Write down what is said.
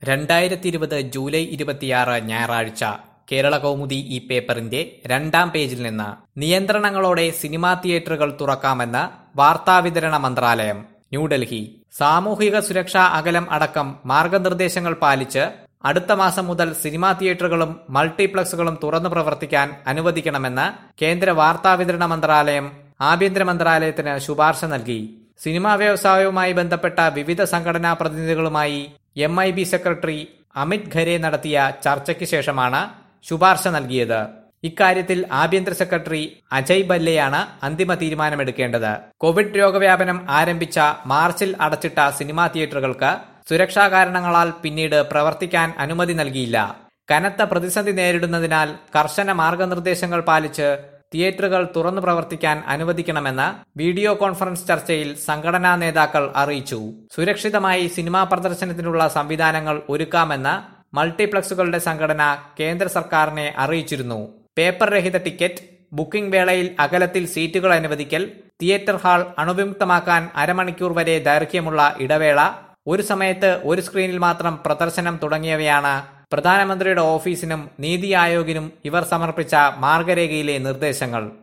രണ്ടായിരത്തി ഇരുപത് ജൂലൈ ഇരുപത്തിയാറ് ഞായറാഴ്ച കേരള കൗമുദി ഈ പേപ്പറിന്റെ രണ്ടാം പേജിൽ നിന്ന് നിയന്ത്രണങ്ങളോടെ സിനിമാ തിയേറ്ററുകൾ തുറക്കാമെന്ന് വാർത്താവിതരണ മന്ത്രാലയം ന്യൂഡൽഹി സാമൂഹിക സുരക്ഷാ അകലം അടക്കം മാർഗനിർദ്ദേശങ്ങൾ പാലിച്ച് അടുത്ത മാസം മുതൽ സിനിമാ തിയേറ്ററുകളും മൾട്ടിപ്ലക്സുകളും തുറന്നു പ്രവർത്തിക്കാൻ അനുവദിക്കണമെന്ന് കേന്ദ്ര വാർത്താവിതരണ മന്ത്രാലയം ആഭ്യന്തര മന്ത്രാലയത്തിന് ശുപാർശ നൽകി സിനിമാ വ്യവസായവുമായി ബന്ധപ്പെട്ട വിവിധ സംഘടനാ പ്രതിനിധികളുമായി M I B secretary Amit Khare നടത്തിയ ചർച്ചയ്ക്ക് ശേഷമാണ് ശുപാർശ നൽകിയത് ഇക്കാര്യത്തിൽ ആഭ്യന്തര സെക്രട്ടറി അജയ് ബല്ലയാണ് അന്തിമ തീരുമാനമെടുക്കേണ്ടത് കോവിഡ് രോഗവ്യാപനം ആരംഭിച്ച മാർച്ചിൽ അടച്ചിട്ട സിനിമാ തിയേറ്ററുകൾക്ക് സുരക്ഷാ കാരണങ്ങളാൽ പിന്നീട് പ്രവർത്തിക്കാൻ അനുമതി നൽകിയില്ല കനത്ത പ്രതിസന്ധി നേരിടുന്നതിനാൽ കർശന മാർഗനിർദ്ദേശങ്ങൾ പാലിച്ച് തിയേറ്ററുകൾ തുറന്നു പ്രവർത്തിക്കാൻ അനുവദിക്കണമെന്ന് വീഡിയോ കോൺഫറൻസ് ചർച്ചയിൽ സംഘടനാ നേതാക്കൾ അറിയിച്ചു സുരക്ഷിതമായി സിനിമാ പ്രദർശനത്തിനുള്ള സംവിധാനങ്ങൾ ഒരുക്കാമെന്ന് മൾട്ടിപ്ലക്സുകളുടെ സംഘടന കേന്ദ്ര സർക്കാരിനെ അറിയിച്ചിരുന്നു പേപ്പർ രഹിത ടിക്കറ്റ് ബുക്കിംഗ് വേളയിൽ അകലത്തിൽ സീറ്റുകൾ അനുവദിക്കൽ തിയേറ്റർ ഹാൾ അണുവിമുക്തമാക്കാൻ അരമണിക്കൂർ വരെ ദൈർഘ്യമുള്ള ഇടവേള ഒരു സമയത്ത് ഒരു സ്ക്രീനിൽ മാത്രം പ്രദർശനം തുടങ്ങിയവയാണ് പ്രധാനമന്ത്രിയുടെ ഓഫീസിനും നീതി ആയോഗിനും ഇവർ സമർപ്പിച്ച മാർഗരേഖയിലെ നിർദ്ദേശങ്ങൾ